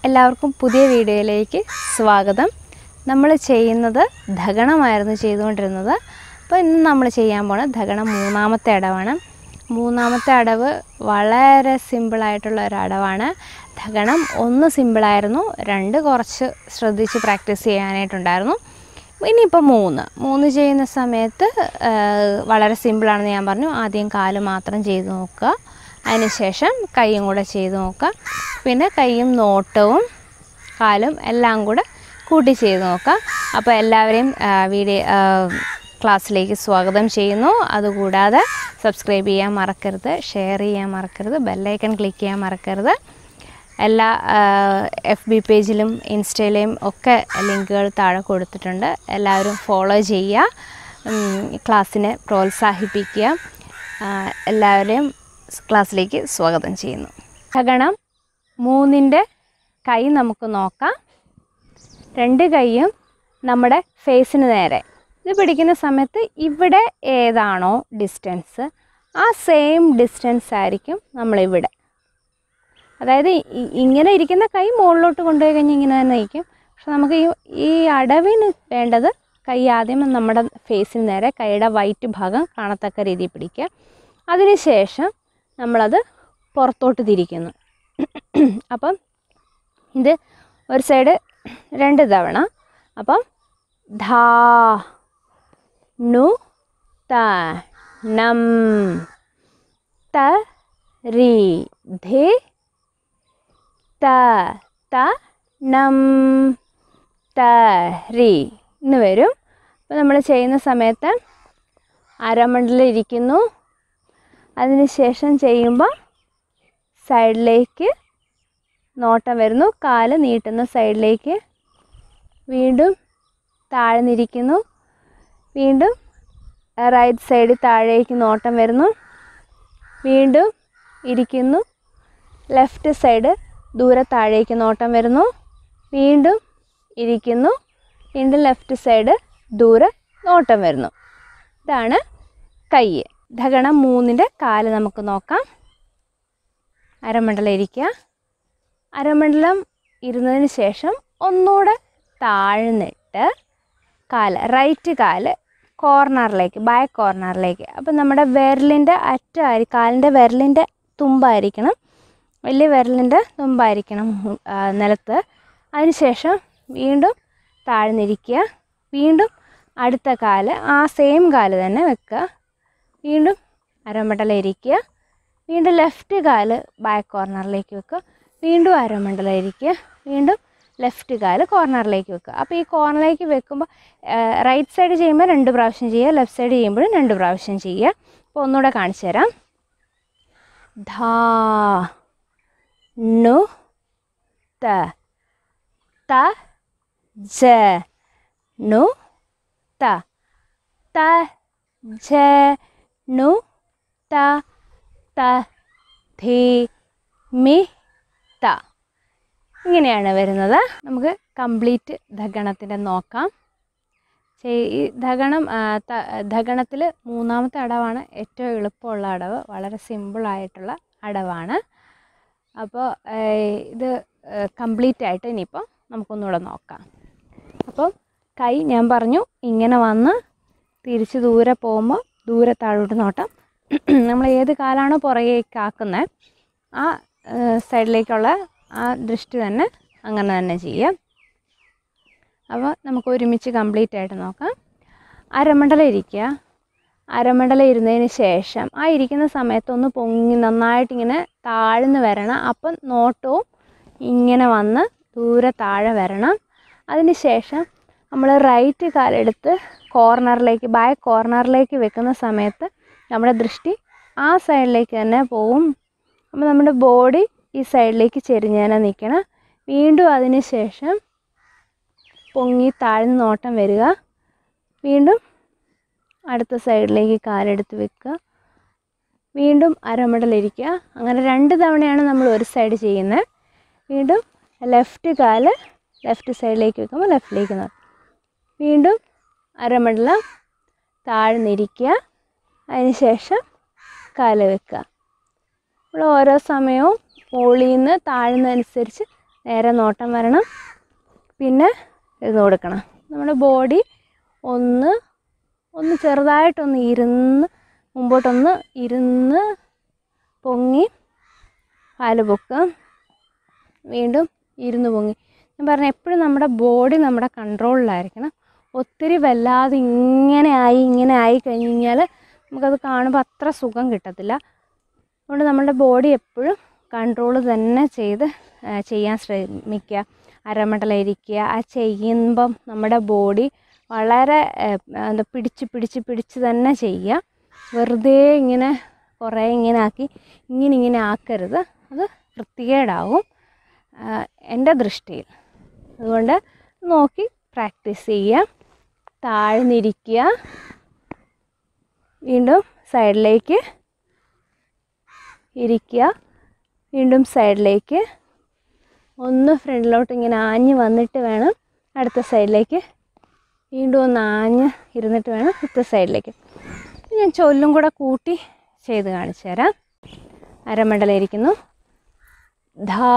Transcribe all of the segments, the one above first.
എല്ലാവർക്കും പുതിയ വീഡിയോയിലേക്ക് സ്വാഗതം നമ്മൾ ചെയ്യുന്നത് ധഗണമായിരുന്നു ചെയ്തുകൊണ്ടിരുന്നത് അപ്പോൾ ഇന്ന് നമ്മൾ ചെയ്യാൻ പോണത് ധഗണം മൂന്നാമത്തെ അടവാണ് മൂന്നാമത്തെ അടവ് വളരെ സിമ്പിളായിട്ടുള്ള ഒരു അടവാണ് ധഗണം ഒന്ന് സിമ്പിളായിരുന്നു രണ്ട് കുറച്ച് ശ്രദ്ധിച്ച് പ്രാക്ടീസ് ചെയ്യാനായിട്ടുണ്ടായിരുന്നു ഇനിയിപ്പോൾ മൂന്ന് മൂന്ന് ചെയ്യുന്ന സമയത്ത് ആ, വളരെ സിമ്പിളാണെന്ന് ഞാൻ പറഞ്ഞു ആദ്യം കാല് മാത്രം ചെയ്ത് നോക്കുക അതിനുശേഷം കൈയും കൂടെ ചെയ്ത് നോക്കുക പിന്നെ കൈയും നോട്ടവും കാലും എല്ലാം കൂടെ കൂട്ടി ചെയ്ത് നോക്കുക അപ്പോൾ എല്ലാവരെയും ആ, വീഡിയോ ആ, ക്ലാസ്സിലേക്ക് സ്വാഗതം ചെയ്യുന്നു അതുകൂടാതെ സബ്സ്ക്രൈബ് ചെയ്യാൻ മറക്കരുത് ഷെയർ ചെയ്യാൻ മറക്കരുത് ബെല്ലൈക്കൺ ക്ലിക്ക് ചെയ്യാൻ മറക്കരുത് എല്ലാ എഫ് ബി പേജിലും ഇൻസ്റ്റയിലെയും ഒക്കെ ലിങ്കുകൾ താഴെ കൊടുത്തിട്ടുണ്ട് എല്ലാവരും ഫോളോ ചെയ്യുക ഉം, ക്ലാസ്സിനെ പ്രോത്സാഹിപ്പിക്കുക ആ, എല്ലാവരെയും ക്ലാസ്സിലേക്ക് സ്വാഗതം ചെയ്യുന്നു ഘടകം മൂന്നിൻ്റെ കൈ നമുക്ക് നോക്കാം രണ്ട് കൈയും നമ്മുടെ ഫേസിന് നേരെ ഇത് പിടിക്കുന്ന സമയത്ത് ഇവിടെ ഏതാണോ ഡിസ്റ്റൻസ് ആ സെയിം ഡിസ്റ്റൻസ് ആയിരിക്കും നമ്മളിവിടെ അതായത് ഇ- ഇങ്ങനെ ഇരിക്കുന്ന കൈ മുകളിലോട്ട് കൊണ്ടുപോയി കഴിഞ്ഞാൽ ഇങ്ങനെ തന്നെ ഇരിക്കും പക്ഷെ നമുക്ക് ഈ ഈ അടവിന് വേണ്ടത് കൈ ആദ്യം നമ്മുടെ ഫേസിന് നേരെ കൈയുടെ വൈറ്റ് ഭാഗം കാണത്തക്ക രീതിയിൽ പിടിക്കുക അതിനുശേഷം നമ്മളത് പുറത്തോട്ട് തിരിക്കുന്നു അപ്പം ഇത് ഒരു സൈഡ് രണ്ട് തവണ അപ്പം ധാ നു ത നം ത രി ധി ത ത നം ത രി എന്ന് വരും അപ്പോൾ നമ്മൾ ചെയ്യുന്ന സമയത്ത് അരമണ്ടലിൽ ഇരിക്കുന്നു അതിനുശേഷം ചെയ്യുമ്പോൾ സൈഡിലേക്ക് നോട്ടം വരുന്നു കാല് നീട്ടുന്ന സൈഡിലേക്ക് വീണ്ടും താഴ്ന്നിരിക്കുന്നു വീണ്ടും റൈറ്റ് സൈഡ് താഴേക്ക് നോട്ടം വരുന്നു വീണ്ടും ഇരിക്കുന്നു ലെഫ്റ്റ് സൈഡ് ദൂരെ താഴേക്ക് നോട്ടം വരുന്നു വീണ്ടും ഇരിക്കുന്നു വീണ്ടും ലെഫ്റ്റ് സൈഡ് ദൂരെ നോട്ടം വരുന്നു ഇതാണ് കൈ ധഗണം മൂന്നിൻ്റെ കാല് നമുക്ക് നോക്കാം അരമണ്ഡലം ഇരിക്കുക അരമണ്ഡലം ഇരുന്നതിന് ശേഷം ഒന്നുകൂടെ താഴ്ന്നിട്ട് കാല് റൈറ്റ് കാല് കോർണറിലേക്ക് ബാക്ക് കോർണറിലേക്ക് അപ്പം നമ്മുടെ വിരലിൻ്റെ അറ്റമായി കാലിൻ്റെ വിരലിൻ്റെ തുമ്പായിരിക്കണം വലിയ വിരലിൻ്റെ തുമ്പായിരിക്കണം ആ, നിലത്ത് അതിനുശേഷം വീണ്ടും താഴ്ന്നിരിക്കുക വീണ്ടും അടുത്ത കാല് ആ സെയിം കാല് തന്നെ വെക്കുക വീണ്ടും അരമണ്ഡലം ഇരിക്കുക വീണ്ടും ലെഫ്റ്റ് കാല് ബാക്ക് കോർണറിലേക്ക് വെക്കുക വീണ്ടും അരമണ്ഡലം ഇരിക്കുക വീണ്ടും ലെഫ്റ്റ് കാല് കോർണറിലേക്ക് വെക്കുക അപ്പോൾ ഈ കോർണറിലേക്ക് വെക്കുമ്പോൾ റൈറ്റ് സൈഡ് ചെയ്യുമ്പോൾ രണ്ട് പ്രാവശ്യം ചെയ്യുക ലെഫ്റ്റ് സൈഡ് ചെയ്യുമ്പോഴും രണ്ട് പ്രാവശ്യം ചെയ്യുക അപ്പോൾ ഒന്നുകൂടെ കാണിച്ചു തരാം ധാ നു ത ത ജ നു ത ത ജ നു ത ത ധി മി ത ഇങ്ങനെയാണ് വരുന്നത് നമുക്ക് കംപ്ലീറ്റ് ധഗണത്തിൻ്റെ നോക്കാം ചെയ്- ഈ ധഗണം ധഗണത്തിൽ മൂന്നാമത്തെ അടവാണ് ഏറ്റവും എളുപ്പമുള്ള അടവ് വളരെ സിമ്പിളായിട്ടുള്ള അടവാണ് അപ്പോൾ ഇത് കംപ്ലീറ്റ് ആയിട്ട് ഇനിയിപ്പോൾ നമുക്കൊന്നുകൂടെ നോക്കാം അപ്പോൾ കൈ ഞാൻ പറഞ്ഞു ഇങ്ങനെ വന്ന് തിരിച്ച് ദൂരെ പോകുമ്പോൾ ദൂരെ താഴോട്ട് നോട്ടം നമ്മൾ ഏത് കാലാണോ പുറകേക്ക് ആക്കുന്നത് ആ സൈഡിലേക്കുള്ള ആ ദൃഷ്ടി തന്നെ അങ്ങനെ തന്നെ ചെയ്യാം അപ്പോൾ നമുക്ക് ഒരുമിച്ച് കംപ്ലീറ്റ് ആയിട്ട് നോക്കാം അരമണ്ഡലം ഇരിക്കുക അരമണ്ഡലം ഇരുന്നതിന് ശേഷം ആ ഇരിക്കുന്ന സമയത്ത് ഒന്ന് പൊങ്ങി നന്നായിട്ട് ഇങ്ങനെ താഴ്ന്ന് വരണം അപ്പം നോട്ടവും ഇങ്ങനെ വന്ന് ദൂരെ താഴെ വരണം അതിന് ശേഷം നമ്മൾ റൈറ്റ് കാലെടുത്ത് കോർണറിലേക്ക് ബാക്ക് കോർണറിലേക്ക് വെക്കുന്ന സമയത്ത് നമ്മുടെ ദൃഷ്ടി ആ സൈഡിലേക്ക് തന്നെ പോവും അപ്പോൾ നമ്മുടെ ബോഡി ഈ സൈഡിലേക്ക് ചെരിഞ്ഞ് തന്നെ നിൽക്കണം വീണ്ടും അതിന് ശേഷം പൊങ്ങി താഴ്ന്ന് നോട്ടം വരിക വീണ്ടും അടുത്ത സൈഡിലേക്ക് കാലെടുത്ത് വെക്കുക വീണ്ടും അരമടലിരിക്കുക അങ്ങനെ രണ്ട് തവണയാണ് നമ്മൾ ഒരു സൈഡ് ചെയ്യുന്നത് വീണ്ടും ലെഫ്റ്റ് കാല് ലെഫ്റ്റ് സൈഡിലേക്ക് വെക്കുമ്പോൾ ലെഫ്റ്റിലേക്ക് നോക്കും വീണ്ടും അരമണ്ഡലം താഴ്ന്നിരിക്കുക അതിനുശേഷം കാല് വെക്കുക നമ്മൾ ഓരോ സമയവും മുകളിൽ നിന്ന് താഴുന്നതനുസരിച്ച് നേരെ നോട്ടം വരണം പിന്നെ ഇത് കൊടുക്കണം നമ്മുടെ ബോഡി ഒന്ന് ഒന്ന് ചെറുതായിട്ടൊന്ന് ഇരുന്ന് മുമ്പോട്ടൊന്ന് ഇരുന്ന് പൊങ്ങി കാല് പൊക്കുക വീണ്ടും ഇരുന്ന് പൊങ്ങി ഞാൻ പറഞ്ഞ എപ്പോഴും നമ്മുടെ ബോഡി നമ്മുടെ കൺട്രോളിലായിരിക്കണം ഒത്തിരി വല്ലാതെ ഇങ്ങനെ ആയി ഇങ്ങനെ ആയി കഴിഞ്ഞ് കഴിഞ്ഞാൽ നമുക്കത് കാണുമ്പോൾ അത്ര സുഖം കിട്ടത്തില്ല അതുകൊണ്ട് നമ്മുടെ ബോഡി എപ്പോഴും കൺട്രോൾ തന്നെ ചെയ്ത് ആ, ചെയ്യാൻ ശ്രമിക്കുക അരമണ്ടലിരിക്കുക ആ ചെയ്യുമ്പം നമ്മുടെ ബോഡി വളരെ ആ, എന്താ പിടിച്ച് പിടിച്ച് പിടിച്ച് തന്നെ ചെയ്യുക വെറുതെ ഇങ്ങനെ കുറേ ഇങ്ങനെ ആക്കി ഇങ്ങനെ ഇങ്ങനെ ആക്കരുത് അത് വൃത്തികേടാവും ആ, എൻ്റെ ദൃഷ്ടിയിൽ അതുകൊണ്ട് നോക്കി പ്രാക്ടീസ് ചെയ്യുക താഴ്ന്നിരിക്കുക വീണ്ടും സൈഡിലേക്ക് ഇരിക്കുക വീണ്ടും സൈഡിലേക്ക് ഒന്ന് ഫ്രണ്ടിലോട്ട് ഇങ്ങനെ ആഞ്ഞ് വന്നിട്ട് വേണം അടുത്ത സൈഡിലേക്ക് വീണ്ടും ഒന്ന് ആഞ്ഞ് ഇരുന്നിട്ട് വേണം അടുത്ത സൈഡിലേക്ക് ഞാൻ ചൊല്ലും കൂടെ കൂട്ടി ചെയ്ത് കാണിച്ചു തരാം അരമണ്ഡലം ഇരിക്കുന്നു ധാ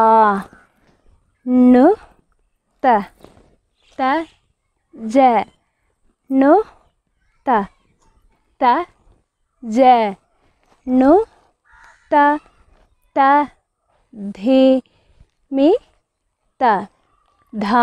നു ത ത ജ നു ത ത ജ നു ത ത ധി മി ത ധാ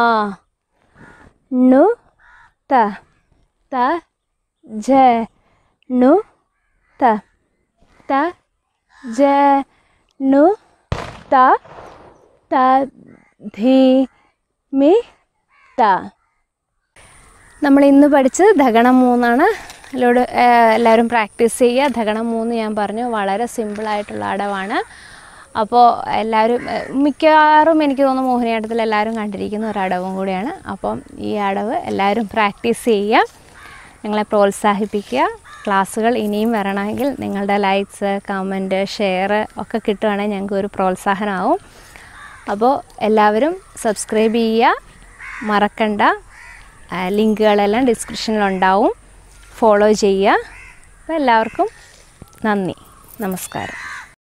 നു ത ത ജ നു ത ത ജ നു ത ത ധി മി ത നമ്മൾ ഇന്ന് പഠിച്ചത് ധഗണം മൂന്നാണ് അതിലൂടെ എല്ലാവരും പ്രാക്ടീസ് ചെയ്യുക ധഗണം മൂന്ന് ഞാൻ പറഞ്ഞു വളരെ സിമ്പിളായിട്ടുള്ള അടവാണ് അപ്പോൾ എല്ലാവരും ഏഹ്, മിക്കവാറും എനിക്ക് തോന്നുന്നു മോഹിനിയാട്ടത്തിൽ എല്ലാവരും കണ്ടിരിക്കുന്ന ഒരു അടവും കൂടിയാണ് അപ്പം ഈ അടവ് എല്ലാവരും പ്രാക്ടീസ് ചെയ്യുക ഞങ്ങളെ പ്രോത്സാഹിപ്പിക്കുക ക്ലാസ്സുകൾ ഇനിയും വരണമെങ്കിൽ നിങ്ങളുടെ ലൈക്സ് കമൻറ്റ് ഷെയർ ഒക്കെ കിട്ടുകയാണെങ്കിൽ ഞങ്ങൾക്ക് ഒരു പ്രോത്സാഹനമാവും അപ്പോൾ എല്ലാവരും സബ്സ്ക്രൈബ് ചെയ്യുക മറക്കണ്ട ആ, ലിങ്കുകളെല്ലാം ഡിസ്ക്രിപ്ഷനിലുണ്ടാവും ഫോളോ ചെയ്യുക അപ്പോൾ എല്ലാവർക്കും നന്ദി നമസ്കാരം